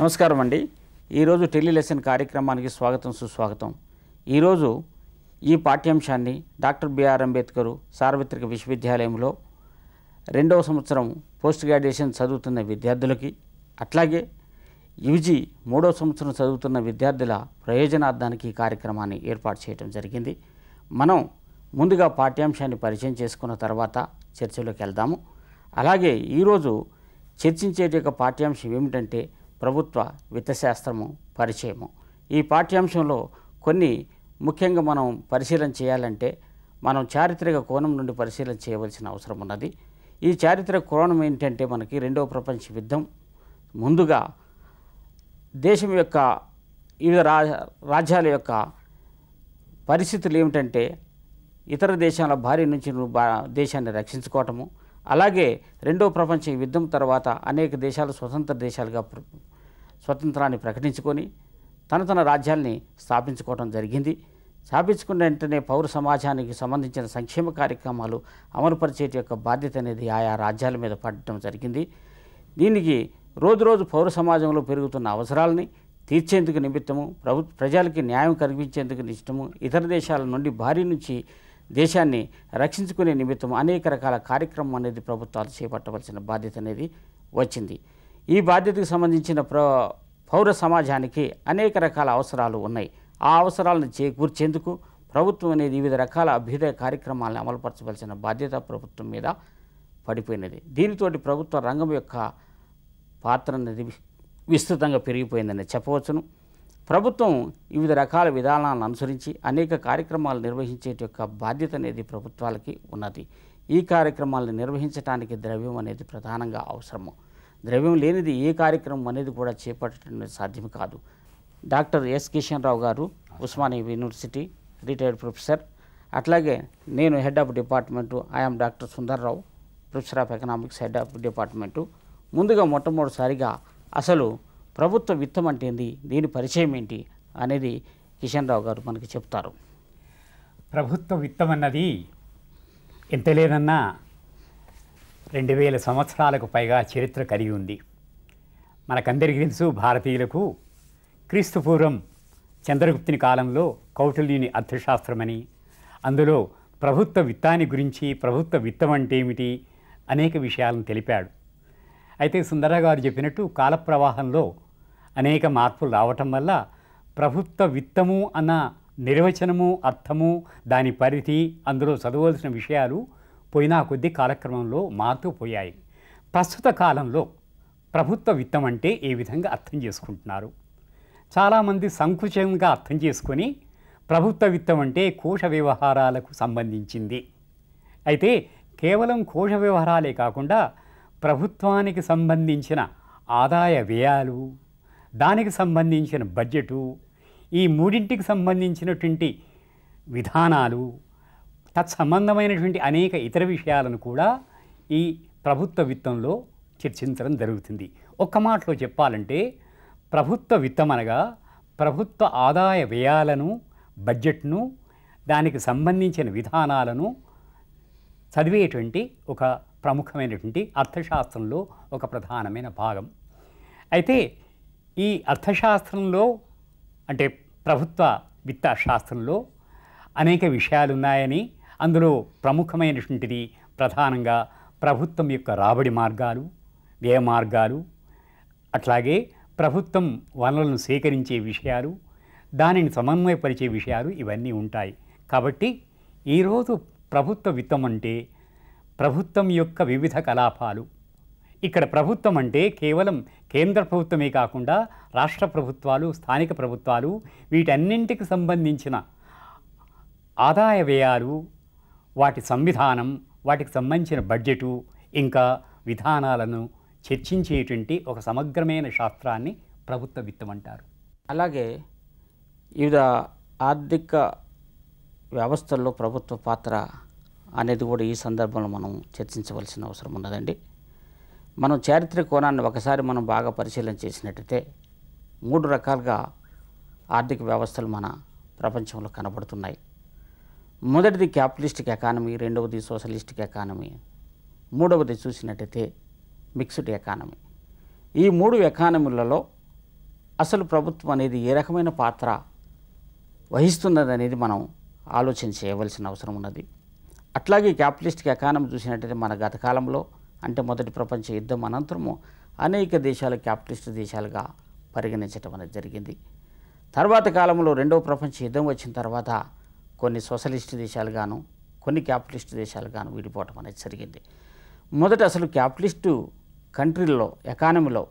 నమస్కారం అండి ఈరోజు టెలి లెసన్ కార్యక్రమానికి స్వాగతం సుస్వాగతం ఈరోజు ఈ పాఠ్యాంశాన్ని డాక్టర్ బిఆర్ అంబేద్కర్ సార్వత్రిక విశ్వవిద్యాలయంలో రెండవ సంవత్సరం పోస్ట్ గ్రాడ్యుయేషన్ చదువుతున్న విద్యార్థులకి అట్లాగే యూజీ మూడవ సంవత్సరం చదువుతున్న విద్యార్థుల ప్రయోజనార్థానికి ఈ కార్యక్రమాన్ని ఏర్పాటు చేయడం జరిగింది మనం ముందుగా పాఠ్యాంశాన్ని పరిచయం చేసుకున్న తర్వాత చర్చలోకి వెళ్దాము అలాగే ఈరోజు చర్చించేటి యొక్క పాఠ్యాంశం ఏమిటంటే ప్రభుత్వ విత్తశాస్త్రము పరిచయము ఈ పాఠ్యాంశంలో కొన్ని ముఖ్యంగా మనం పరిశీలన చేయాలంటే మనం చారిత్రక కోణం నుండి పరిశీలన చేయవలసిన అవసరం ఉన్నది ఈ చారిత్రక కోణం ఏంటంటే మనకి రెండవ ప్రపంచ యుద్ధం ముందుగా దేశం యొక్క వివిధ రా రాజ్యాల యొక్క పరిస్థితులు ఏమిటంటే ఇతర దేశాల భారీ నుంచి నువ్వు బా దేశాన్ని రక్షించుకోవటము అలాగే రెండో ప్రపంచ యుద్ధం తర్వాత అనేక దేశాలు స్వతంత్ర దేశాలుగా ప్ర- స్వతంత్రాన్ని ప్రకటించుకొని తన తన రాజ్యాల్ని స్థాపించుకోవడం జరిగింది స్థాపించుకున్న వెంటనే పౌర సమాజానికి సంబంధించిన సంక్షేమ కార్యక్రమాలు అమలుపరిచేటి యొక్క బాధ్యత అనేది ఆయా రాజ్యాల మీద పడటం జరిగింది దీనికి రోజు రోజు పౌర సమాజంలో పెరుగుతున్న అవసరాలని తీర్చేందుకు నిమిత్తము ప్రభు ప్రజలకి న్యాయం కల్పించేందుకు నిమిత్తము ఇతర దేశాల నుండి భారీ నుంచి దేశాన్ని రక్షించుకునే నిమిత్తం అనేక రకాల కార్యక్రమం అనేది ప్రభుత్వాలు చేపట్టవలసిన బాధ్యత అనేది వచ్చింది ఈ బాధ్యతకు సంబంధించిన ప్ర పౌర సమాజానికి అనేక రకాల అవసరాలు ఉన్నాయి ఆ అవసరాలను చేకూర్చేందుకు ప్రభుత్వం అనేది వివిధ రకాల అభ్యుదయ కార్యక్రమాలను అమలుపరచవలసిన బాధ్యత ప్రభుత్వం మీద పడిపోయినది దీనితోటి ప్రభుత్వ రంగం యొక్క పాత్ర అనేది వి- విస్తృతంగా పెరిగిపోయిందని చెప్పవచ్చును ప్రభుత్వం వివిధ రకాల విధానాలను అనుసరించి అనేక కార్యక్రమాలు నిర్వహించే యొక్క బాధ్యత అనేది ప్రభుత్వాలకి ఉన్నది ఈ కార్యక్రమాలను నిర్వహించడానికి ద్రవ్యం అనేది ప్రధానంగా అవసరము ద్రవ్యం లేనిది ఏ కార్యక్రమం అనేది కూడా చేపట్టడం అనేది సాధ్యం కాదు డాక్టర్ ఎస్ కిషన్ రావు గారు ఉస్మానియా యూనివర్సిటీ రిటైర్డ్ ప్రొఫెసర్ అట్లాగే నేను head of department IM doctor Sundar Rao professor of economics head of department ముందుగా మొట్టమొదటిసారిగా అసలు ప్రభుత్వ విత్తం అంటే ఏంది దీని పరిచయం ఏంటి అనేది కిషన్ రావు గారు మనకి చెప్తారు ప్రభుత్వ విత్తం అన్నది ఎంత లేదన్నా రెండు వేల సంవత్సరాలకు పైగా చరిత్ర కలిగి ఉంది మనకందరికీ తెలుసు భారతీయులకు క్రీస్తు పూర్వం చంద్రగుప్తుని కాలంలో కౌటిల్యుని అర్థశాస్త్రమని అందులో ప్రభుత్వ విత్తాన్ని గురించి ప్రభుత్వ విత్తం అంటే ఏమిటి అనేక విషయాలను తెలిపాడు అయితే సుందర గారు చెప్పినట్టు కాలప్రవాహంలో అనేక మార్పులు రావటం వల్ల ప్రభుత్వ విత్తము అన్న నిర్వచనము అర్థము దాని పరిధి అందులో చదవలసిన విషయాలు పోయినా కొద్ది కాలక్రమంలో మారుతూ పోయాయి ప్రస్తుత కాలంలో ప్రభుత్వ విత్తం అంటే ఏ విధంగా అర్థం చేసుకుంటున్నారు చాలామంది సంకుచంగా అర్థం చేసుకొని ప్రభుత్వ విత్తం అంటే కోశ వ్యవహారాలకు సంబంధించింది అయితే కేవలం కోశ వ్యవహారాలే కాకుండా ప్రభుత్వానికి సంబంధించిన ఆదాయ వ్యయాలు దానికి సంబంధించిన బడ్జెటు ఈ మూడింటికి సంబంధించినటువంటి విధానాలు తత్సంబంధమైనటువంటి అనేక ఇతర విషయాలను కూడా ఈ ప్రభుత్వ విత్తంలో చర్చించడం జరుగుతుంది ఒక్క మాటలో చెప్పాలంటే ప్రభుత్వ విత్తం అనగా ప్రభుత్వ ఆదాయ వ్యయాలను బడ్జెట్ను దానికి సంబంధించిన విధానాలను చదివేటువంటి ఒక ప్రముఖమైనటువంటి అర్థశాస్త్రంలో ఒక ప్రధానమైన భాగం అయితే ఈ అర్థశాస్త్రంలో అంటే ప్రభుత్వ విత్త శాస్త్రంలో అనేక విషయాలు ఉన్నాయని అందులో ప్రముఖమైనటువంటిది ప్రధానంగా ప్రభుత్వం యొక్క రాబడి మార్గాలు వ్యయ మార్గాలు అట్లాగే ప్రభుత్వం వనరులను సేకరించే విషయాలు దానిని సమన్వయపరిచే విషయాలు ఇవన్నీ ఉంటాయి కాబట్టి ఈరోజు ప్రభుత్వ విత్తం అంటే ప్రభుత్వం యొక్క వివిధ కలాపాలు ఇక్కడ ప్రభుత్వం అంటే కేవలం కేంద్ర ప్రభుత్వమే కాకుండా రాష్ట్ర ప్రభుత్వాలు స్థానిక ప్రభుత్వాలు వీటన్నింటికి సంబంధించిన ఆదాయ వ్యయాలు వాటి సంవిధానం వాటికి సంబంధించిన బడ్జెటు ఇంకా విధానాలను చర్చించేటువంటి ఒక సమగ్రమైన శాస్త్రాన్ని ప్రభుత్వ విత్తం అంటారు అలాగే వివిధ ఆర్థిక వ్యవస్థల్లో ప్రభుత్వ పాత్ర అనేది కూడా ఈ సందర్భంలో మనం చర్చించవలసిన అవసరం ఉన్నదండి మనం చారిత్రక కోణాన్ని ఒకసారి మనం బాగా పరిశీలన చేసినట్టయితే మూడు రకాలుగా ఆర్థిక వ్యవస్థలు మన ప్రపంచంలో కనబడుతున్నాయి మొదటిది క్యాపిటలిస్టిక్ ఎకానమీ రెండవది సోషలిస్టిక్ ఎకానమీ మూడవది చూసినట్టయితే మిక్స్డ్ ఎకానమీ ఈ మూడు ఎకానమీలలో అసలు ప్రభుత్వం అనేది ఏ రకమైన పాత్ర వహిస్తున్నది అనేది మనం ఆలోచన చేయవలసిన అవసరం ఉన్నది అట్లాగే క్యాపిటలిస్టిక్ ఎకానమీ చూసినట్టయితే మన గత కాలంలో అంటే మొదటి ప్రపంచ యుద్ధం అనంతరము అనేక దేశాలు క్యాపిటలిస్ట్ దేశాలుగా పరిగణించడం అనేది జరిగింది తర్వాత కాలంలో రెండవ ప్రపంచ యుద్ధం వచ్చిన తర్వాత కొన్ని సోషలిస్ట్ దేశాలుగాను కొన్ని క్యాపిటలిస్ట్ దేశాలుగాను విడిపోవటం అనేది జరిగింది మొదట అసలు క్యాపిటలిస్టు కంట్రీల్లో ఎకానమీలో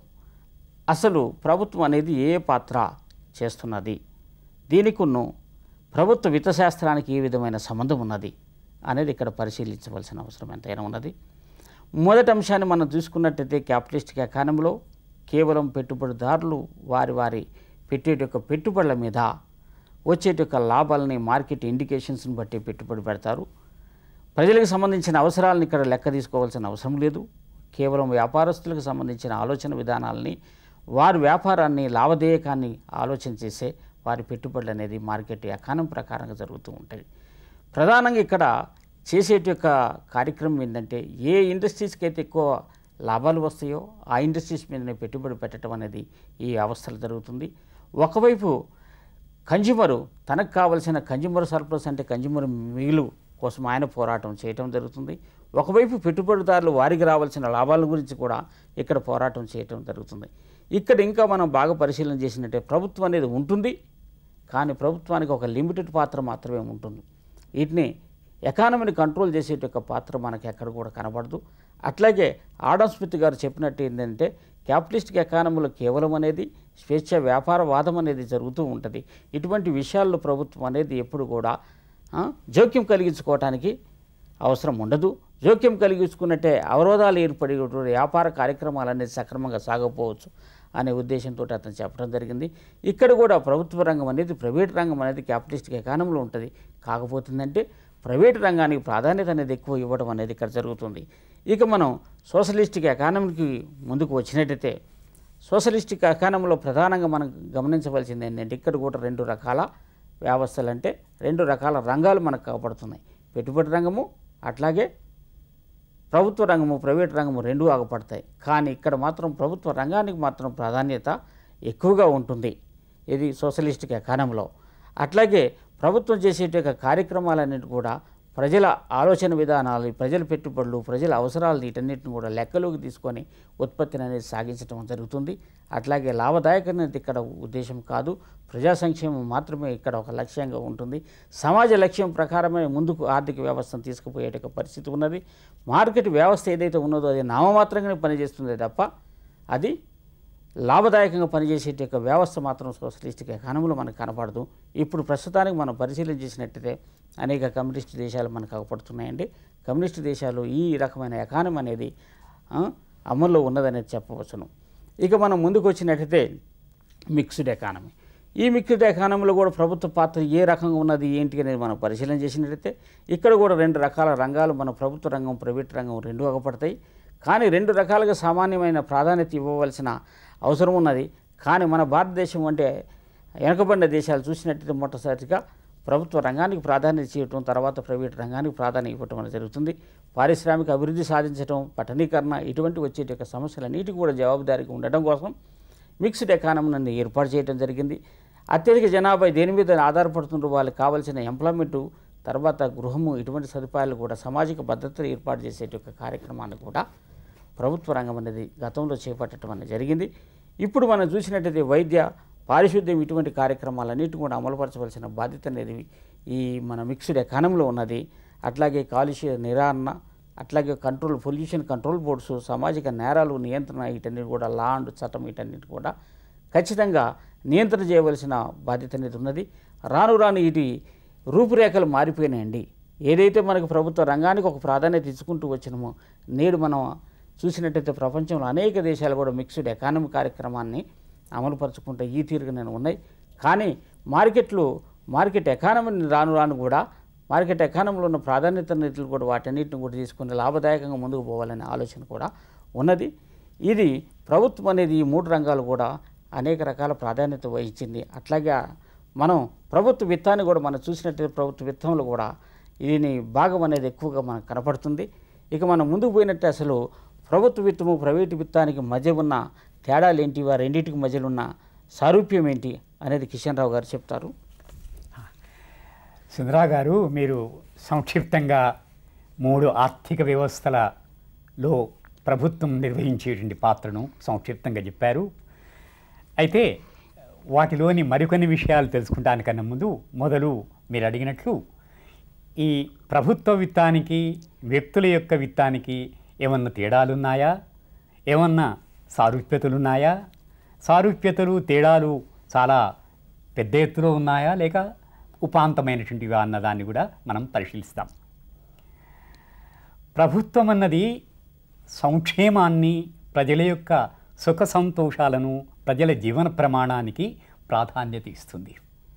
అసలు ప్రభుత్వం అనేది ఏ పాత్ర చేస్తున్నది దీనికును ప్రభుత్వ విత్తశాస్త్రానికి ఏ విధమైన సంబంధం ఉన్నది అనేది ఇక్కడ పరిశీలించవలసిన అవసరం ఎంతైనా ఉన్నది మొదటి అంశాన్ని మనం చూసుకున్నట్టయితే క్యాపిటలిస్టిక్ ఎకానమీలో కేవలం పెట్టుబడిదారులు వారి వారి పెట్టేటి యొక్క పెట్టుబడుల మీద వచ్చేటి యొక్క లాభాలని మార్కెట్ ఇండికేషన్స్ని బట్టి పెట్టుబడి పెడతారు ప్రజలకు సంబంధించిన అవసరాలను ఇక్కడ లెక్క తీసుకోవాల్సిన అవసరం లేదు కేవలం వ్యాపారస్తులకు సంబంధించిన ఆలోచన విధానాలని వారి వ్యాపారాన్ని లాభదేయకాన్ని ఆలోచన చేసే వారి పెట్టుబడులు అనేది మార్కెట్ ఎకానమీ ప్రకారంగా జరుగుతూ ఉంటాయి ప్రధానంగా ఇక్కడ చేసేటి యొక్క కార్యక్రమం ఏంటంటే ఏ ఇండస్ట్రీస్కి అయితే ఎక్కువ లాభాలు వస్తాయో ఆ ఇండస్ట్రీస్ మీదనే పెట్టుబడి పెట్టడం అనేది ఈ అవస్థలు జరుగుతుంది ఒకవైపు కన్జ్యూమరు తనకు కావలసిన కన్జ్యూమర్ సర్ప్లస్ అంటే కన్జ్యూమర్ మిగులు కోసం ఆయన పోరాటం చేయటం జరుగుతుంది ఒకవైపు పెట్టుబడిదారులు వారికి రావాల్సిన లాభాల గురించి కూడా ఇక్కడ పోరాటం చేయటం జరుగుతుంది ఇక్కడ ఇంకా మనం బాగా పరిశీలన చేసినట్టే ప్రభుత్వం అనేది ఉంటుంది కానీ ప్రభుత్వానికి ఒక లిమిటెడ్ పాత్ర మాత్రమే ఉంటుంది వీటిని ఎకానమీని కంట్రోల్ చేసేట యొక్క పాత్ర మనకి ఎక్కడ కూడా కనబడదు అట్లాగే ఆడమ్ స్మిత్ గారు చెప్పినట్టు ఏంటంటే క్యాపిటలిస్టిక్ ఎకానమీలో కేవలం అనేది స్వేచ్ఛ వ్యాపారవాదం అనేది జరుగుతూ ఉంటుంది ఇటువంటి విషయాల్లో ప్రభుత్వం అనేది ఎప్పుడు కూడా ఆ, జోక్యం కలిగించుకోవటానికి అవసరం ఉండదు జోక్యం కలిగించుకున్నట్టే అవరోధాలు ఏర్పడి వ్యాపార కార్యక్రమాలు అనేది సక్రమంగా సాగకపోవచ్చు అనే ఉద్దేశంతో అతను చెప్పడం జరిగింది ఇక్కడ కూడా ప్రభుత్వ రంగం అనేది ప్రైవేట్ రంగం అనేది క్యాపిటలిస్టిక్ ఎకానమీలో ఉంటుంది కాకపోతుందంటే ప్రైవేట్ రంగానికి ప్రాధాన్యత అనేది ఎక్కువ ఇవ్వడం అనేది ఇక్కడ జరుగుతుంది ఇక మనం సోషలిస్టిక్ ఎకానమీకి ముందుకు వచ్చినట్టయితే సోషలిస్టిక్ ఎకానమీలో ప్రధానంగా మనం గమనించవలసింది ఏంటంటే ఇక్కడ కూడా రెండు రకాల వ్యవస్థలు అంటే రెండు రకాల రంగాలు మనకు కాపాడుతున్నాయి పెట్టుబడి రంగము అట్లాగే ప్రభుత్వ రంగము ప్రైవేట్ రంగము రెండూ ఆగపడతాయి కానీ ఇక్కడ మాత్రం ప్రభుత్వ రంగానికి మాత్రం ప్రాధాన్యత ఎక్కువగా ఉంటుంది ఇది సోషలిస్టిక్ ఎకానమీలో అట్లాగే ప్రభుత్వం చేసేట యొక్క కార్యక్రమాలన్నిటి కూడా ప్రజల ఆలోచన విధానాలు ప్రజల పెట్టుబడులు ప్రజల అవసరాలు వీటన్నిటిని కూడా లెక్కలోకి తీసుకొని ఉత్పత్తిని అనేది సాగించడం జరుగుతుంది అట్లాగే లాభదాయకమైనది ఇక్కడ ఉద్దేశం కాదు ప్రజా సంక్షేమం మాత్రమే ఇక్కడ ఒక లక్ష్యంగా ఉంటుంది సమాజ లక్ష్యం ప్రకారమే ముందుకు ఆర్థిక వ్యవస్థను తీసుకుపోయేట ఒక పరిస్థితి ఉన్నది మార్కెట్ వ్యవస్థ ఏదైతే ఉన్నదో అది నామమాత్రంగానే పనిచేస్తుంది తప్ప అది లాభదాయకంగా పనిచేసే యొక్క వ్యవస్థ మాత్రం సోషలిస్టిక్ ఎకానమీలో మనకు కనపడదు ఇప్పుడు ప్రస్తుతానికి మనం పరిశీలన చేసినట్టయితే అనేక కమ్యూనిస్ట్ దేశాలు మనకు అగపడుతున్నాయండి కమ్యూనిస్ట్ దేశాలు ఈ రకమైన ఎకానమీ అనేది ఆ, అమల్లో ఉన్నదనేది చెప్పవచ్చును ఇక మనం ముందుకు వచ్చినట్టయితే మిక్స్డ్ ఎకానమీ ఈ మిక్స్డ్ ఎకానమీలో కూడా ప్రభుత్వ పాత్ర ఏ రకంగా ఉన్నది ఏంటి అనేది మనం పరిశీలన చేసినట్టయితే ఇక్కడ కూడా రెండు రకాల రంగాలు మన ప్రభుత్వ రంగం ప్రైవేట్ రంగం రెండు అగపడతాయి కానీ రెండు రకాలుగా సామాన్యమైన ప్రాధాన్యత ఇవ్వవలసిన అవసరం ఉన్నది కానీ మన భారతదేశం అంటే వెనకబడిన దేశాలు చూసినట్టయితే మొట్టమొదటిగా ప్రభుత్వ రంగానికి ప్రాధాన్యత చేయటం తర్వాత ప్రైవేట్ రంగానికి ప్రాధాన్యత ఇవ్వటం అనేది జరుగుతుంది పారిశ్రామిక అభివృద్ధి సాధించడం పట్టణీకరణ ఇటువంటి వచ్చే యొక్క సమస్యలన్నిటికీ కూడా జవాబుదారీగా ఉండటం కోసం మిక్స్డ్ ఎకానమీని ఏర్పాటు చేయడం జరిగింది అత్యధిక జనాభా దేని మీద ఆధారపడుతుండ్రో వాళ్ళకి కావాల్సిన ఎంప్లాయ్మెంటు తర్వాత గృహము ఇటువంటి సదుపాయాలు కూడా సామాజిక భద్రతను ఏర్పాటు చేసే యొక్క కార్యక్రమాన్ని కూడా ప్రభుత్వ రంగం అనేది గతంలో చేపట్టడం అనేది జరిగింది ఇప్పుడు మనం చూసినట్టయితే వైద్య పారిశుద్ధ్యం ఇటువంటి కార్యక్రమాలన్నిటి కూడా అమలుపరచవలసిన బాధ్యత అనేది ఈ మన మిక్స్డ్ ఎకానమీలో ఉన్నది అట్లాగే కాలుష్య నివారణ అట్లాగే కంట్రోల్ పొల్యూషన్ కంట్రోల్ బోర్డ్స్ సామాజిక నేరాలు నియంత్రణ వీటన్నిటి కూడా లా అండ్ చట్టం వీటన్నిటి కూడా ఖచ్చితంగా నియంత్రణ చేయవలసిన బాధ్యత అనేది ఉన్నది రాను రాను ఇది రూపురేఖలు మారిపోయినాయండి ఏదైతే మనకు ప్రభుత్వ రంగానికి ఒక ప్రాధాన్యత ఇచ్చుకుంటూ వచ్చినామో నేడు మనం చూసినట్టయితే ప్రపంచంలో అనేక దేశాలు కూడా మిక్స్డ్ ఎకానమీ కార్యక్రమాన్ని అమలుపరుచుకుంటే ఈ తీరుగానే ఉన్నాయి కానీ మార్కెట్లు మార్కెట్ ఎకానమీని రాను రాను కూడా మార్కెట్ ఎకానమీలో ఉన్న ప్రాధాన్యత నీతులు కూడా వాటన్నిటిని కూడా తీసుకుని లాభదాయకంగా ముందుకు పోవాలనే ఆలోచన కూడా ఉన్నది ఇది ప్రభుత్వం అనేది ఈ మూడు రంగాలు కూడా అనేక రకాల ప్రాధాన్యత వహించింది అట్లాగే మనం ప్రభుత్వ విత్తాన్ని కూడా మనం చూసినట్టయితే ప్రభుత్వ విత్తంలో కూడా దీని భాగం అనేది ఎక్కువగా మనకు కనపడుతుంది ఇక మనం ముందుకు పోయినట్టే అసలు ప్రభుత్వ విత్తము ప్రైవేటు విత్తానికి మధ్య ఉన్న తేడాలు ఏంటి ఆ రెండింటికి మధ్యలో ఉన్న సారూప్యం ఏంటి అనేది కిషన్ రావు గారు చెప్తారు సుందరా గారు మీరు సంక్షిప్తంగా మూడు ఆర్థిక వ్యవస్థలలో ప్రభుత్వం నిర్వహించేటువంటి పాత్రను సంక్షిప్తంగా చెప్పారు అయితే వాటిలోని మరికొన్ని విషయాలు తెలుసుకుంటానికన్నా ముందు మొదలు మీరు అడిగినట్లు ఈ ప్రభుత్వ విత్తానికి వ్యక్తుల యొక్క విత్తానికి ఏమన్నా తేడాలున్నాయా ఏమన్నా సారూప్యతలున్నాయా సారూప్యతలు తేడాలు చాలా పెద్ద ఎత్తులో ఉన్నాయా లేక ఉపాంతమైనటువంటివా అన్నదాన్ని కూడా మనం పరిశీలిస్తాం ప్రభుత్వం అన్నది సంక్షేమాన్ని ప్రజల యొక్క సుఖ సంతోషాలను ప్రజల జీవన ప్రమాణానికి ప్రాధాన్యత ఇస్తుంది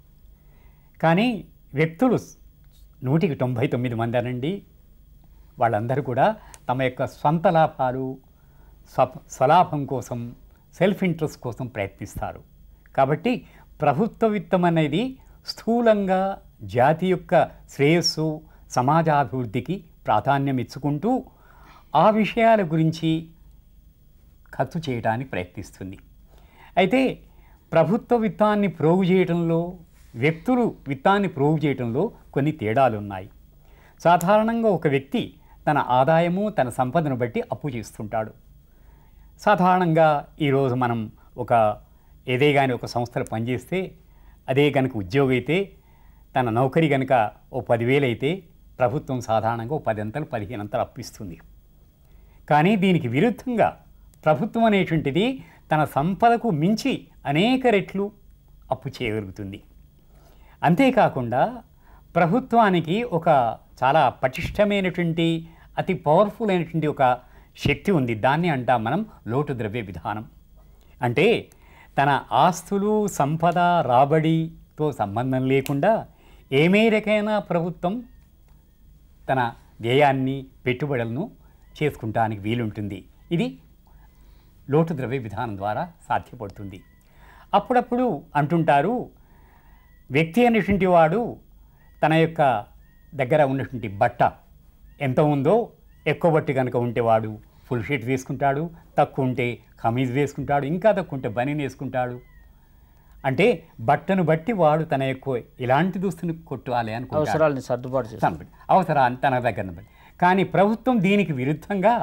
కానీ వ్యక్తులు నూటికి తొంభై తొమ్మిది మంది అనండి వాళ్ళందరూ కూడా తమ యొక్క స్వంత లాభాలు స్వ స్వలాభం కోసం సెల్ఫ్ ఇంట్రెస్ట్ కోసం ప్రయత్నిస్తారు కాబట్టి ప్రభుత్వ విత్తం అనేది స్థూలంగా జాతి యొక్క శ్రేయస్సు సమాజాభివృద్ధికి ప్రాధాన్యం ఇచ్చుకుంటూ ఆ విషయాల గురించి ఖర్చు చేయడానికి ప్రయత్నిస్తుంది అయితే ప్రభుత్వ విత్తాన్ని ప్రోగు చేయడంలో వ్యక్తులు విత్తాన్ని ప్రోగు చేయడంలో కొన్ని తేడాలు ఉన్నాయి సాధారణంగా ఒక వ్యక్తి తన ఆదాయము తన సంపదను బట్టి అప్పు చేస్తుంటాడు సాధారణంగా ఈరోజు మనం ఒక ఏదే కానీ ఒక సంస్థలో పనిచేస్తే అదే కనుక ఉద్యోగి అయితే తన నౌకరి కనుక ఓ పదివేలు అయితే ప్రభుత్వం సాధారణంగా ఓ పదింతలు పదిహేనంతలు అప్పిస్తుంది కానీ దీనికి విరుద్ధంగా ప్రభుత్వం అనేటువంటిది తన సంపదకు మించి అనేక రెట్లు అప్పు చేయగలుగుతుంది అంతేకాకుండా ప్రభుత్వానికి ఒక చాలా పటిష్టమైనటువంటి అతి పవర్ఫుల్ అయినటువంటి ఒక శక్తి ఉంది దాన్ని అంటాం మనం లోటు ద్రవ్య విధానం అంటే తన ఆస్తులు సంపద రాబడితో సంబంధం లేకుండా ఏ మేరకైనా ప్రభుత్వం తన వ్యయాన్ని పెట్టుబడులను చేసుకుంటానికి వీలుంటుంది ఇది లోటు ద్రవ్య విధానం ద్వారా సాధ్యపడుతుంది అప్పుడప్పుడు అంటుంటారు వ్యక్తి అనేటువంటి వాడు తన యొక్క దగ్గర ఉన్నటువంటి బట్ట ఎంత ఉందో ఎక్కువ బట్టి కనుక ఉంటే వాడు ఫుల్ షీట్ వేసుకుంటాడు తక్కువ ఉంటే ఖమీజ్ వేసుకుంటాడు ఇంకా తక్కువ ఉంటే బనీన్ వేసుకుంటాడు అంటే బట్టను బట్టి వాడు తన ఎక్కువ ఇలాంటి దుస్తుని కొట్టాలి అనుకుంటాడు అవసరాలని సర్దుబాటు చేస్తారు సంపద అవసరాన్ని తన దగ్గర బట్టి కానీ ప్రభుత్వం దీనికి విరుద్ధంగా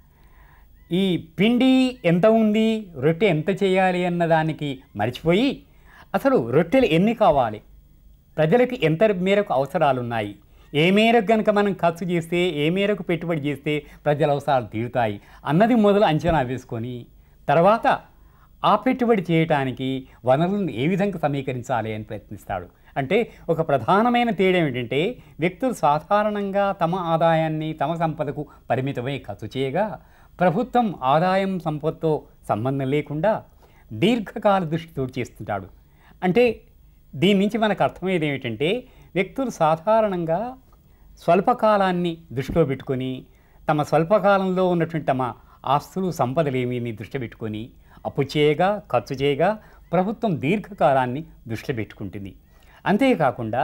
ఈ పిండి ఎంత ఉంది రొట్టె ఎంత చేయాలి అన్న దానికి మర్చిపోయి అసలు రొట్టెలు ఎన్ని కావాలి ప్రజలకి ఎంత మేరకు అవసరాలు ఉన్నాయి ఏ మేరకు కనుక మనం ఖర్చు చేస్తే ఏ మేరకు పెట్టుబడి చేస్తే ప్రజల అవసరాలు తీరుతాయి అన్నది మొదలు అంచనా వేసుకొని తర్వాత ఆ పెట్టుబడి చేయటానికి వనరులను ఏ విధంగా సమీకరించాలి అని ప్రయత్నిస్తాడు అంటే ఒక ప్రధానమైన తేడా ఏమిటంటే వ్యక్తులు సాధారణంగా తమ ఆదాయాన్ని తమ సంపదకు పరిమితమై ఖర్చు చేయగా ప్రభుత్వం ఆదాయం సంపదతో సంబంధం లేకుండా దీర్ఘకాల దృష్టితో చేస్తుంటాడు అంటే దీని నుంచి మనకు అర్థమయ్యేది ఏమిటంటే వ్యక్తులు సాధారణంగా స్వల్పకాలాన్ని దృష్టిలో పెట్టుకొని తమ స్వల్పకాలంలో ఉన్నటువంటి తమ ఆస్తులు సంపదలేమీ దృష్టి పెట్టుకొని అప్పు చేయగా ఖర్చు చేయగా ప్రభుత్వం దీర్ఘకాలాన్ని దృష్టిలో పెట్టుకుంటుంది అంతేకాకుండా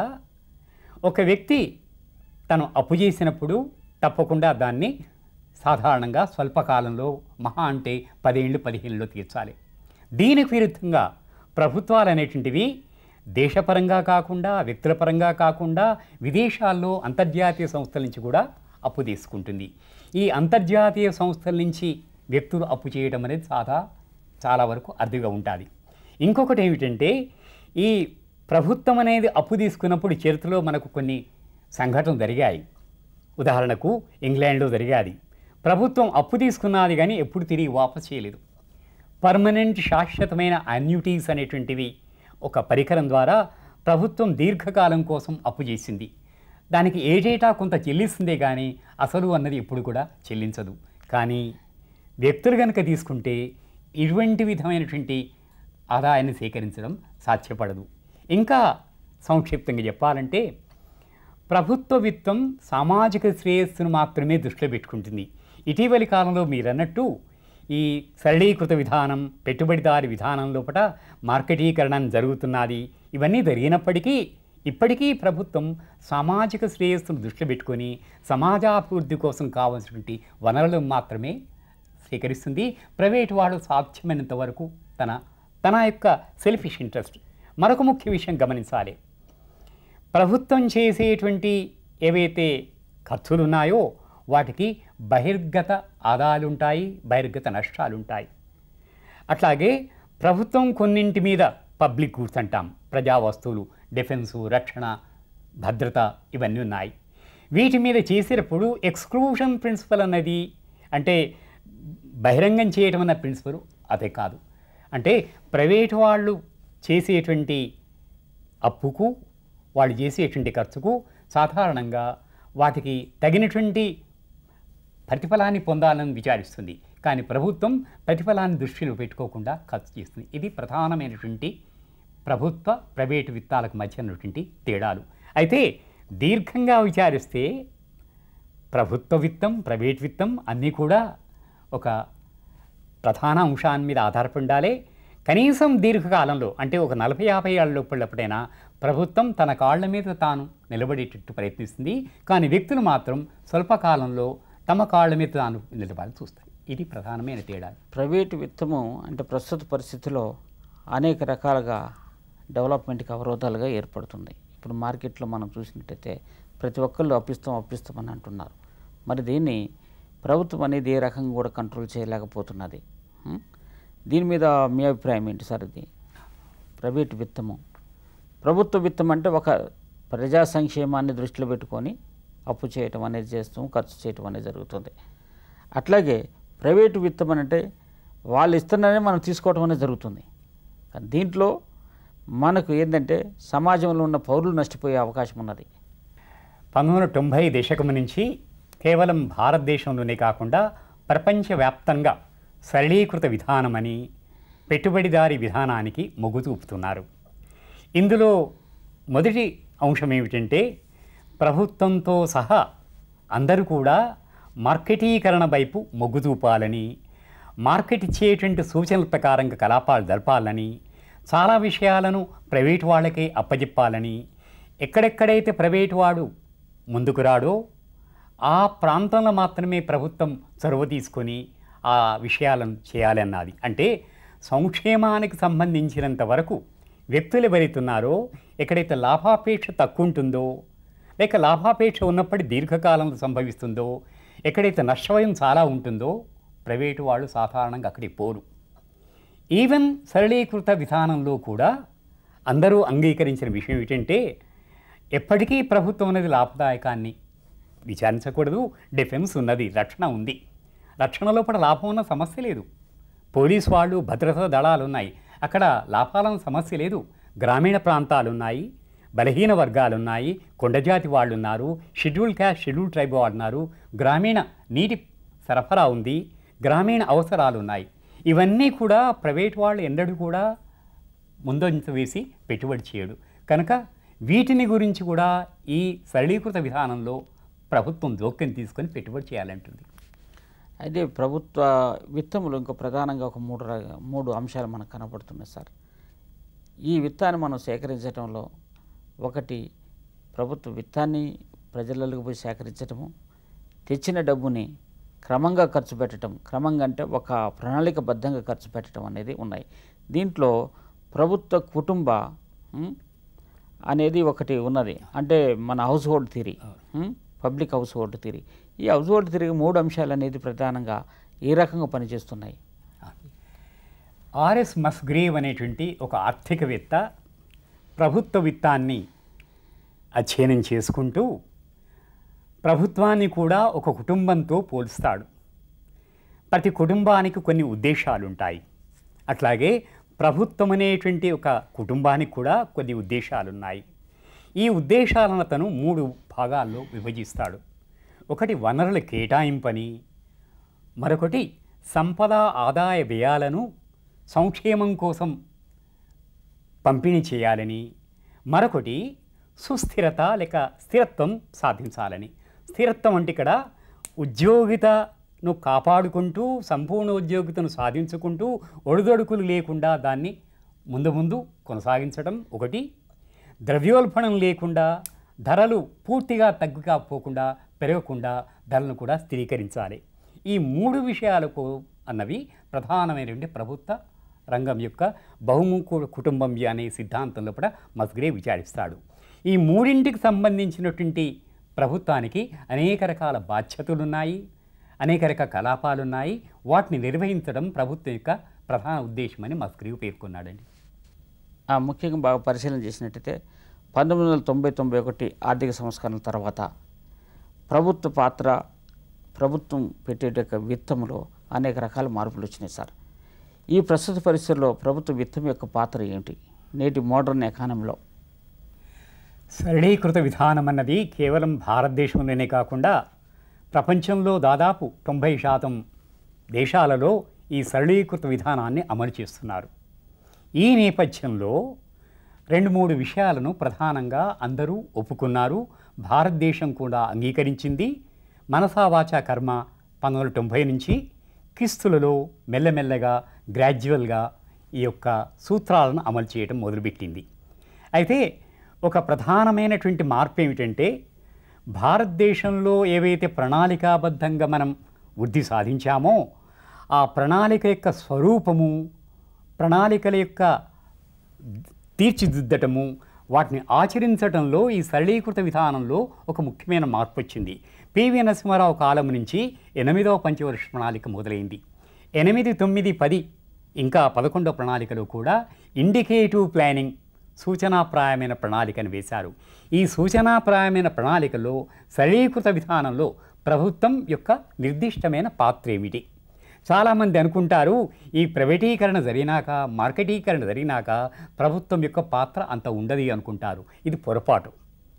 ఒక వ్యక్తి తను అప్పు చేసినప్పుడు తప్పకుండా దాన్ని సాధారణంగా స్వల్పకాలంలో మహా అంటే పదేళ్ళు పదిహేనులో తీర్చాలి దీనికి విరుద్ధంగా ప్రభుత్వాలు అనేటువంటివి దేశపరంగా కాకుండా వ్యక్తుల పరంగా కాకుండా విదేశాల్లో అంతర్జాతీయ సంస్థల నుంచి కూడా అప్పు తీసుకుంటుంది ఈ అంతర్జాతీయ సంస్థల నుంచి వ్యక్తులు అప్పు చేయడం అనేది చాలా చాలా వరకు అరుదుగా ఉంటుంది ఇంకొకటి ఏమిటంటే ఈ ప్రభుత్వం అనేది అప్పు తీసుకున్నప్పుడు చరిత్రలో మనకు కొన్ని సంఘటనలు జరిగాయి ఉదాహరణకు ఇంగ్లాండ్లో జరిగాది ప్రభుత్వం అప్పు తీసుకున్నది కానీ ఎప్పుడు తిరిగి వాపస్ చేయలేదు పర్మనెంట్ శాశ్వతమైన అన్యూటీస్ అనేటువంటివి ఒక పరికరం ద్వారా ప్రభుత్వం దీర్ఘకాలం కోసం అప్పు చేసింది దానికి ఏటేటా కొంత చెల్లిస్తుందే కానీ అసలు అన్నది ఎప్పుడు కూడా చెల్లించదు కానీ వ్యక్తులు కనుక తీసుకుంటే ఇటువంటి విధమైనటువంటి ఆదాయాన్ని సేకరించడం సాధ్యపడదు ఇంకా సంక్షిప్తంగా చెప్పాలంటే ప్రభుత్వ విత్తం సామాజిక శ్రేయస్సును మాత్రమే దృష్టిలో పెట్టుకుంటుంది ఇటీవలి కాలంలో మీరన్నట్టు ఈ సరళీకృత విధానం పెట్టుబడిదారి విధానం లోపల మార్కెటీకరణ జరుగుతున్నది ఇవన్నీ జరిగినప్పటికీ ఇప్పటికీ ప్రభుత్వం సామాజిక శ్రేయస్సును దృష్టిలో పెట్టుకొని సమాజాభివృద్ధి కోసం కావాల్సినటువంటి వనరులను మాత్రమే స్వీకరిస్తుంది ప్రైవేటు వాడు సాధ్యమైనంత వరకు తన తన యొక్క సెల్ఫిష్ ఇంట్రెస్ట్ మరొక ముఖ్య విషయం గమనించాలి ప్రభుత్వం చేసేటువంటి ఏవైతే ఖర్చులు ఉన్నాయో వాటికి బహిర్గత ఆదాయాలు ఉంటాయి బహిర్గత నష్టాలు ఉంటాయి అట్లాగే ప్రభుత్వం కొన్నింటి మీద పబ్లిక్ గూడ్స్ అంటాం ప్రజా వస్తువులు డిఫెన్సు రక్షణ భద్రత ఇవన్నీ ఉన్నాయి వీటి మీద చేసేటప్పుడు ఎక్స్క్లూషన్ ప్రిన్సిపల్ అన్నది అంటే బహిరంగం చేయడం అన్న ప్రిన్సిపల్ అదే కాదు అంటే ప్రైవేటు వాళ్ళు చేసేటువంటి అప్పుకు వాళ్ళు చేసేటువంటి ఖర్చుకు సాధారణంగా వాటికి తగినటువంటి ప్రతిఫలాన్ని పొందాలని విచారిస్తుంది కానీ ప్రభుత్వం ప్రతిఫలాన్ని దృష్టిలో పెట్టుకోకుండా ఖర్చు చేస్తుంది ఇది ప్రధానమైనటువంటి ప్రభుత్వ ప్రైవేటు విత్తాలకు మధ్య ఉన్నటువంటి తేడాలు అయితే దీర్ఘంగా విచారిస్తే ప్రభుత్వ విత్తం ప్రైవేట్ విత్తం అన్నీ కూడా ఒక ప్రధాన అంశాన్ని మీద ఆధారపడి ఉండాలి కనీసం దీర్ఘకాలంలో అంటే ఒక నలభై యాభై ఏళ్ళ లోపలప్పుడైనా ప్రభుత్వం తన కాళ్ళ మీద తాను నిలబడేటట్టు ప్రయత్నిస్తుంది కానీ వ్యక్తులు మాత్రం స్వల్పకాలంలో తమ కాళ్ళ మీద తాను నిలబడాలని చూస్తారు ఇది ప్రధానమైన తేడా ప్రైవేటు విత్తము అంటే ప్రస్తుత పరిస్థితిలో అనేక రకాలుగా డెవలప్మెంట్కి అవరోధాలుగా ఏర్పడుతుంది ఇప్పుడు మార్కెట్లో మనం చూసినట్టయితే ప్రతి ఒక్కళ్ళు అప్పిస్తాం అప్పిస్తామని అంటున్నారు మరి దీన్ని ప్రభుత్వం అనేది ఏ రకంగా కూడా కంట్రోల్ చేయలేకపోతున్నది ఉం? దీని మీద మీ అభిప్రాయం ఏంటి సార్ ఇది ప్రైవేటు విత్తము ప్రభుత్వ విత్తం అంటే ఒక ప్రజా సంక్షేమాన్ని దృష్టిలో పెట్టుకొని అప్పు చేయటం అనేది చేస్తాం ఖర్చు చేయటం అనేది జరుగుతుంది అట్లాగే ప్రైవేటు విత్తం అని అంటే వాళ్ళు ఇస్తున్నారనే మనం తీసుకోవటం అనేది జరుగుతుంది కానీ దీంట్లో మనకు ఏంటంటే సమాజంలో ఉన్న పౌరులు నష్టపోయే అవకాశం ఉన్నది పంతొమ్మిది వందల తొంభై దశకము నుంచి కేవలం భారతదేశంలోనే కాకుండా ప్రపంచవ్యాప్తంగా సరళీకృత విధానమని పెట్టుబడిదారి విధానానికి మొగ్గు చూపుతున్నారు ఇందులో మొదటి అంశం ఏమిటంటే ప్రభుత్వంతో సహా అందరూ కూడా మార్కెటీకరణ వైపు మొగ్గు చూపాలని మార్కెట్ ఇచ్చేటువంటి సూచనల ప్రకారంగా కలాపాలు జరపాలని చాలా విషయాలను ప్రైవేటు వాళ్ళకే అప్పజెప్పాలని ఎక్కడెక్కడైతే ప్రైవేటు వాడు ముందుకు రాడో ఆ ప్రాంతంలో మాత్రమే ప్రభుత్వం చొరవ తీసుకొని ఆ విషయాలను చేయాలన్నది అంటే సంక్షేమానికి సంబంధించినంత వరకు వ్యక్తులు ఎవరైతున్నారో ఎక్కడైతే లాభాపేక్ష తక్కువ ఉంటుందో లేక లాభాపేక్ష ఉన్నప్పటి దీర్ఘకాలంలో సంభవిస్తుందో ఎక్కడైతే నష్టభయం చాలా ఉంటుందో ప్రైవేటు వాళ్ళు సాధారణంగా అక్కడికి పోరు ఈవెన్ సరళీకృత విధానంలో కూడా అందరూ అంగీకరించిన విషయం ఏంటంటే ఎప్పటికీ ప్రభుత్వం అనేది లాభదాయకాన్ని విచారించకూడదు డిఫెన్స్ ఉన్నది రక్షణ ఉంది రక్షణ లోపల లాభం ఉన్న సమస్య లేదు పోలీస్ వాళ్ళు భద్రతా దళాలు ఉన్నాయి అక్కడ లాభాలను సమస్య లేదు గ్రామీణ ప్రాంతాలు ఉన్నాయి బలహీన వర్గాలు ఉన్నాయి కొండజాతి వాళ్ళు ఉన్నారు షెడ్యూల్ క్యాస్ట్ షెడ్యూల్ ట్రైబ్ వాళ్ళు ఉన్నారు గ్రామీణ నీటి సరఫరా ఉంది గ్రామీణ అవసరాలు ఉన్నాయి ఇవన్నీ కూడా ప్రైవేట్ వాళ్ళు ఎన్నడూ కూడా ముందంజ వేసి పెట్టుబడి చేయడు కనుక వీటిని గురించి కూడా ఈ సరళీకృత విధానంలో ప్రభుత్వం జోక్యం తీసుకొని పెట్టుబడి చేయాలంటుంది అయితే ప్రభుత్వ విత్తములు ఇంకా ప్రధానంగా ఒక మూడు ర- మూడు అంశాలు మనకు కనపడుతున్నాయి సార్ ఈ విత్తాన్ని మనం సేకరించడంలో ఒకటి ప్రభుత్వ విత్తాన్ని ప్రజలకు పోయి సేకరించటము తెచ్చిన డబ్బుని క్రమంగా ఖర్చు పెట్టడం క్రమంగా అంటే ఒక ప్రణాళికబద్ధంగా ఖర్చు పెట్టడం అనేది ఉన్నాయి దీంట్లో ప్రభుత్వ కుటుంబ ఉం, అనేది ఒకటి ఉన్నది అంటే మన household theory public household theory ఈ హౌస్ హోల్డ్ థిరీ మూడు అంశాలు అనేది ప్రధానంగా ఏ రకంగా పనిచేస్తున్నాయి ఆర్ఎస్ మస్గ్రేవ్ అనేటువంటి ఒక ఆర్థికవేత్త ప్రభుత్వ విత్తాన్ని అధ్యయనం చేసుకుంటూ ప్రభుత్వాన్ని కూడా ఒక కుటుంబంతో పోలుస్తాడు ప్రతి కుటుంబానికి కొన్ని ఉద్దేశాలు ఉంటాయి అట్లాగే ప్రభుత్వం అనేటువంటి ఒక కుటుంబానికి కూడా కొన్ని ఉద్దేశాలు ఉన్నాయి ఈ ఉద్దేశాలను అతను మూడు భాగాల్లో విభజిస్తాడు ఒకటి వనరుల కేటాయింపని మరొకటి సంపద ఆదాయ వ్యయాలను సంక్షేమం కోసం పంపిణీ చేయాలని మరొకటి సుస్థిరత లేక స్థిరత్వం సాధించాలని స్థిరత్వం అంటే ఇక్కడ ఉద్యోగితను కాపాడుకుంటూ సంపూర్ణ ఉద్యోగితను సాధించుకుంటూ ఒడిదొడుకులు లేకుండా దాన్ని ముందు ముందు కొనసాగించడం ఒకటి ద్రవ్యోల్బణం లేకుండా ధరలు పూర్తిగా తగ్గుకపోకుండా పెరగకుండా ధరలను కూడా స్థిరీకరించాలి ఈ మూడు విషయాలకు అన్నవి ప్రధానమైనటువంటి ప్రభుత్వ రంగం యొక్క బహుముఖ కుటుంబం అనే సిద్ధాంతంలో కూడా మస్గ్రే విచారిస్తాడు ఈ మూడింటికి సంబంధించినటువంటి ప్రభుత్వానికి అనేక రకాల బాధ్యతలు ఉన్నాయి అనేక రకాల కలాపాలు ఉన్నాయి వాటిని నిర్వహించడం ప్రభుత్వం యొక్క ప్రధాన ఉద్దేశమని మస్గ్రీవ్ పేర్కొన్నాడండి ఆ ముఖ్యంగా బాగా పరిశీలన చేసినట్టయితే పంతొమ్మిది వందల తొంభై తొంభై ఒకటి ఆర్థిక సంస్కరణల తర్వాత ప్రభుత్వ పాత్ర ప్రభుత్వం పెట్టేట యొక్క విత్తంలో అనేక రకాల మార్పులు వచ్చినాయి సార్ ఈ ప్రస్తుత పరిస్థితుల్లో ప్రభుత్వ విత్తం యొక్క పాత్ర ఏమిటి నేటి మోడర్న్ ఎకానమీలో సరళీకృత విధానం అన్నది కేవలం భారతదేశంలోనే కాకుండా ప్రపంచంలో దాదాపు తొంభై శాతం దేశాలలో ఈ సరళీకృత విధానాన్ని అమలు చేస్తున్నారు ఈ నేపథ్యంలో రెండు మూడు విషయాలను ప్రధానంగా అందరూ ఒప్పుకున్నారు భారతదేశం కూడా అంగీకరించింది మనసా వాచా కర్మ పంతొమ్మిది వందల తొంభై నుంచి క్రీస్తులలో మెల్లమెల్లగా గ్రాడ్యువల్గా ఈ యొక్క సూత్రాలను అమలు చేయడం మొదలుపెట్టింది అయితే ఒక ప్రధానమైనటువంటి మార్పు ఏమిటంటే భారతదేశంలో ఏవైతే ప్రణాళికాబద్ధంగా మనం వృద్ధి సాధించామో ఆ ప్రణాళిక యొక్క స్వరూపము ప్రణాళికల యొక్క తీర్చిదిద్దటము వాటిని ఆచరించడంలో ఈ సరళీకృత విధానంలో ఒక ముఖ్యమైన మార్పు వచ్చింది పివి నరసింహారావు కాలం నుంచి ఎనిమిదవ పంచవర్ష ప్రణాళిక మొదలైంది ఎనిమిది తొమ్మిది పది ఇంకా పదకొండవ ప్రణాళికలో కూడా ఇండికేటివ్ ప్లానింగ్ సూచనాప్రాయమైన ప్రణాళికను వేశారు ఈ సూచనాప్రాయమైన ప్రణాళికలో సరళీకృత విధానంలో ప్రభుత్వం యొక్క నిర్దిష్టమైన పాత్ర ఏమిటి చాలామంది అనుకుంటారు ఈ ప్రైవేటీకరణ జరిగినాక మార్కెటీకరణ జరిగినాక ప్రభుత్వం యొక్క పాత్ర అంత ఉండదు అనుకుంటారు ఇది పొరపాటు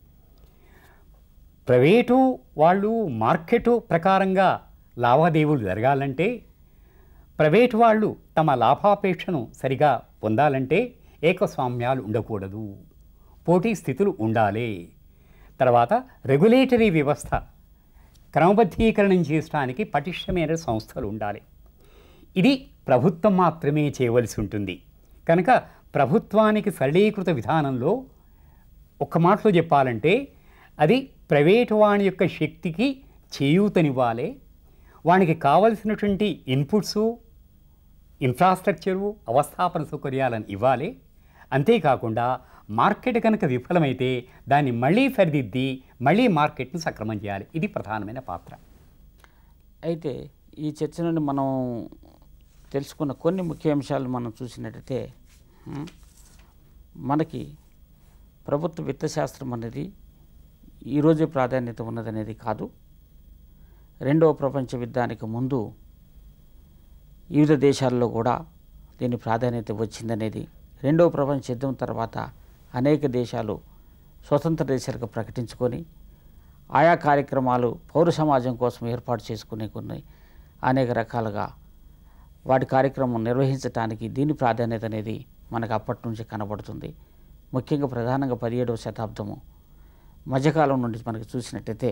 ప్రైవేటు వాళ్ళు మార్కెటు ప్రకారంగా లావాదేవీలు జరగాలంటే ప్రైవేటు వాళ్ళు తమ లాభాపేక్షను సరిగా పొందాలంటే ఏకస్వామ్యాలు ఉండకూడదు పోటీ స్థితులు ఉండాలి తర్వాత రెగ్యులేటరీ వ్యవస్థ క్రమబద్ధీకరణం చేయడానికి పటిష్టమైన సంస్థలు ఉండాలి ఇది ప్రభుత్వం మాత్రమే చేయవలసి ఉంటుంది కనుక ప్రభుత్వానికి సరళీకృత విధానంలో ఒక్క మాటలో చెప్పాలంటే అది ప్రైవేటు వాణి యొక్క శక్తికి చేయూతనివ్వాలి వానికి కావలసినటువంటి ఇన్పుట్సు ఇన్ఫ్రాస్ట్రక్చరు అవస్థాపన సౌకర్యాలను ఇవ్వాలి అంతేకాకుండా మార్కెట్ కనుక విఫలమైతే దాన్ని మళ్ళీ సరిదిద్ది మళ్ళీ మార్కెట్ను సక్రమం చేయాలి ఇది ప్రధానమైన పాత్ర అయితే ఈ చర్చ నుండి మనం తెలుసుకున్న కొన్ని ముఖ్య అంశాలు మనం చూసినట్టయితే ఉం, మనకి ప్రభుత్వ విత్తశాస్త్రం అనేది ఈరోజే ప్రాధాన్యత ఉన్నదనేది కాదు రెండవ ప్రపంచ యుద్ధానికి ముందు వివిధ దేశాల్లో కూడా దీని ప్రాధాన్యత వచ్చిందనేది రెండవ ప్రపంచ యుద్ధం తర్వాత అనేక దేశాలు స్వతంత్ర దేశాలుగా ప్రకటించుకొని ఆయా కార్యక్రమాలు పౌర సమాజం కోసం ఏర్పాటు చేసుకునే కొన్ని అనేక రకాలుగా వాటి కార్యక్రమం నిర్వహించడానికి దీని ప్రాధాన్యత అనేది మనకు అప్పటి నుంచి కనబడుతుంది ముఖ్యంగా ప్రధానంగా పదిహేడవ శతాబ్దము మధ్యకాలం నుండి మనకి చూసినట్టయితే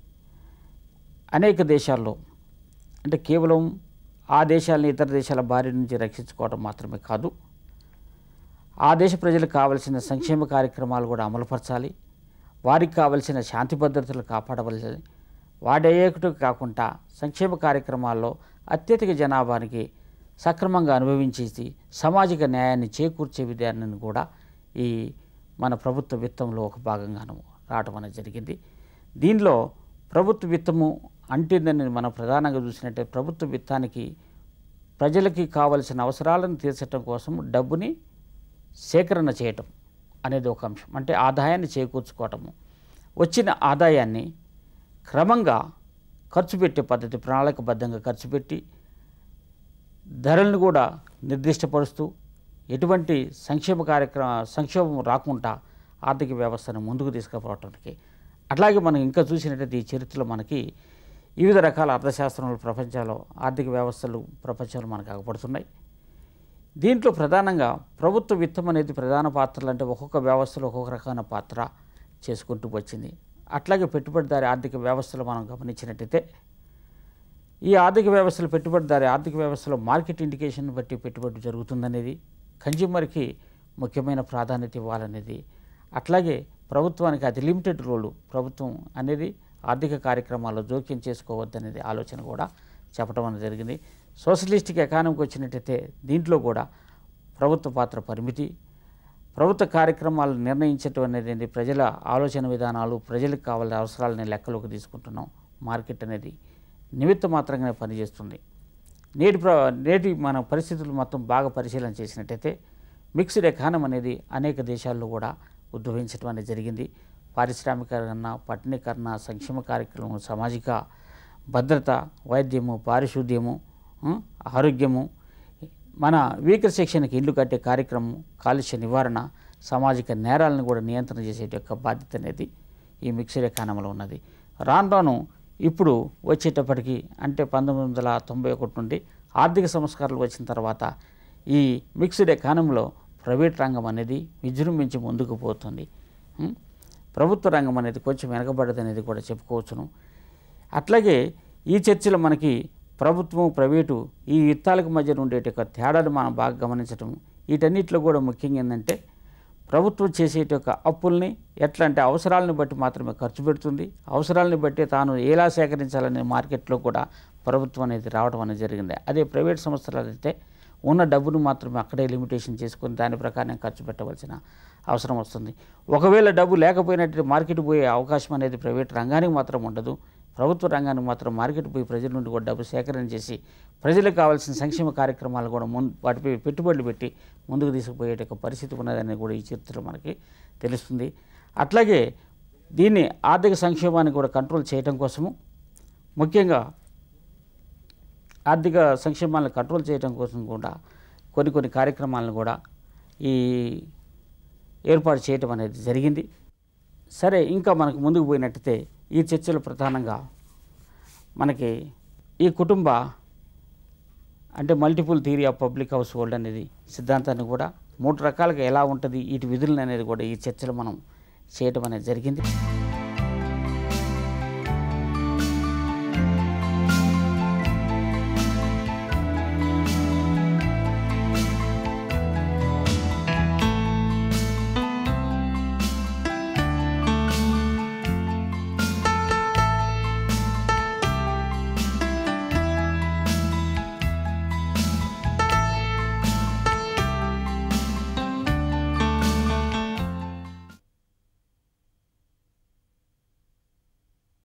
అనేక దేశాల్లో అంటే కేవలం ఆ దేశాలని ఇతర దేశాల బారి నుంచి రక్షించుకోవడం మాత్రమే కాదు ఆ దేశ ప్రజలకు కావలసిన సంక్షేమ కార్యక్రమాలు కూడా అమలుపరచాలి వారికి కావలసిన శాంతి భద్రతలు కాపాడవలసి వాడేయకుడు కాకుండా సంక్షేమ కార్యక్రమాల్లో అత్యధిక జనాభానికి సక్రమంగా అనుభవించేసి సామాజిక న్యాయాన్ని చేకూర్చే విధానాన్ని కూడా ఈ మన ప్రభుత్వ విత్తంలో ఒక భాగంగాను రావడం అనేది జరిగింది దీనిలో ప్రభుత్వ విత్తము అంటిందని మనం ప్రధానంగా చూసినట్టే ప్రభుత్వ విత్తానికి ప్రజలకి కావలసిన అవసరాలను తీర్చడం కోసం డబ్బుని సేకరణ చేయటం అనేది ఒక అంశం అంటే ఆదాయాన్ని చేకూర్చుకోవటము వచ్చిన ఆదాయాన్ని క్రమంగా ఖర్చు పెట్టే పద్ధతి ప్రణాళికబద్ధంగా ఖర్చు పెట్టి ధరలను కూడా నిర్దిష్టపరుస్తూ ఎటువంటి సంక్షేమ కార్యక్రమ సంక్షోభం రాకుండా ఆర్థిక వ్యవస్థను ముందుకు తీసుకుపోవటానికి అట్లాగే మనం ఇంకా చూసినట్టయితే ఈ చరిత్రలో మనకి వివిధ రకాల అర్థశాస్త్రములు ప్రపంచంలో ఆర్థిక వ్యవస్థలు ప్రపంచంలో మనకు అగపడుతున్నాయి దీంట్లో ప్రధానంగా ప్రభుత్వ విత్తం అనేది ప్రధాన పాత్రలు అంటే ఒక్కొక్క వ్యవస్థలో ఒక్కొక్క రకమైన పాత్ర చేసుకుంటూ వచ్చింది అట్లాగే పెట్టుబడిదారి ఆర్థిక వ్యవస్థలో మనం గమనించినట్టయితే ఈ ఆర్థిక వ్యవస్థలో పెట్టుబడిదారి ఆర్థిక వ్యవస్థలో మార్కెట్ ఇండికేషన్ బట్టి పెట్టుబడి జరుగుతుందనేది కన్జ్యూమర్కి ముఖ్యమైన ప్రాధాన్యత ఇవ్వాలనేది అట్లాగే ప్రభుత్వానికి అది లిమిటెడ్ రోలు ప్రభుత్వం అనేది ఆర్థిక కార్యక్రమాల్లో జోక్యం చేసుకోవద్దనేది ఆలోచన కూడా చెప్పడం అనేది జరిగింది సోషలిస్టిక్ ఎకానమీకి వచ్చినట్టయితే దీంట్లో కూడా ప్రభుత్వ పాత్ర పరిమితి ప్రభుత్వ కార్యక్రమాలు నిర్ణయించటం అనేది ప్రజల ఆలోచన విధానాలు ప్రజలకు కావాల్సిన అవసరాలని లెక్కలోకి తీసుకుంటున్నాం మార్కెట్ అనేది నిమిత్త మాత్రంగానే పనిచేస్తుంది నేటి ప్ర నేటి మన పరిస్థితులు మొత్తం బాగా పరిశీలన చేసినట్టయితే మిక్స్డ్ ఎకానమీ అనేది అనేక దేశాల్లో కూడా ఉద్భవించడం అనేది జరిగింది పారిశ్రామికరణ పట్టణీకరణ సంక్షేమ కార్యక్రమం సామాజిక భద్రత వైద్యము పారిశుద్ధ్యము ఉం, ఆరోగ్యము మన వీకర్ సెక్షన్కి ఇల్లు కట్టే కార్యక్రమం కాలుష్య నివారణ సామాజిక నేరాలను కూడా నియంత్రణ చేసే యొక్క బాధ్యత అనేది ఈ మిక్స్డ్ ఎకానమీలో ఉన్నది రాను రాను ఇప్పుడు వచ్చేటప్పటికి అంటే పంతొమ్మిది వందల తొంభై ఒకటి నుండి ఆర్థిక సంస్కరణలు వచ్చిన తర్వాత ఈ మిక్స్డ్ ఎకానమీలో ప్రైవేట్ రంగం అనేది విజృంభించి ముందుకు పోతుంది ఉం? ప్రభుత్వ రంగం అనేది కొంచెం వెనకబడ్డది అనేది కూడా చెప్పుకోవచ్చును అట్లాగే ఈ చర్చలో మనకి ప్రభుత్వం ప్రైవేటు ఈ యుద్ధాలకు మధ్య ఉండేటి యొక్క తేడాలు మనం బాగా గమనించటం వీటన్నిటిలో కూడా ముఖ్యంగా ఏంటంటే ప్రభుత్వం చేసేటి యొక్క అప్పుల్ని ఎట్లా అంటే అవసరాలను బట్టి మాత్రమే ఖర్చు పెడుతుంది అవసరాలను బట్టి తాను ఎలా సేకరించాలనే మార్కెట్లో కూడా ప్రభుత్వం అనేది రావడం అనేది జరిగింది అదే ప్రైవేట్ సంస్థలు అయితే ఉన్న డబ్బును మాత్రమే అక్కడే లిమిటేషన్ చేసుకొని దాని ప్రకారం ఖర్చు పెట్టవలసిన అవసరం వస్తుంది ఒకవేళ డబ్బు లేకపోయినట్టు మార్కెట్ పోయే అవకాశం అనేది ప్రైవేట్ రంగానికి మాత్రం ఉండదు ప్రభుత్వ రంగానికి మాత్రం మార్కెట్ పోయి ప్రజల నుండి కూడా డబ్బు సేకరణ చేసి ప్రజలకు కావాల్సిన సంక్షేమ కార్యక్రమాలు కూడా ముందు వాటిపై పెట్టుబడులు పెట్టి ముందుకు తీసుకుపోయే యొక్క పరిస్థితి ఉన్నదని కూడా ఈ చరిత్రలో మనకి తెలుస్తుంది అట్లాగే దీన్ని ఆర్థిక సంక్షేమాన్ని కూడా కంట్రోల్ చేయడం కోసము ముఖ్యంగా ఆర్థిక సంక్షేమాలను కంట్రోల్ చేయడం కోసం కూడా కొన్ని కొన్ని కార్యక్రమాలను కూడా ఈ ఏర్పాటు చేయటం అనేది జరిగింది సరే ఇంకా మనకు ముందుకు పోయినట్టయితే ఈ చర్చలు ప్రధానంగా మనకి ఈ కుటుంబ అంటే multiple theory of public household అనేది సిద్ధాంతాన్ని కూడా మూడు రకాలుగా ఎలా ఉంటుంది వీటి విధులను అనేది కూడా ఈ చర్చలో మనం చేయటం అనేది జరిగింది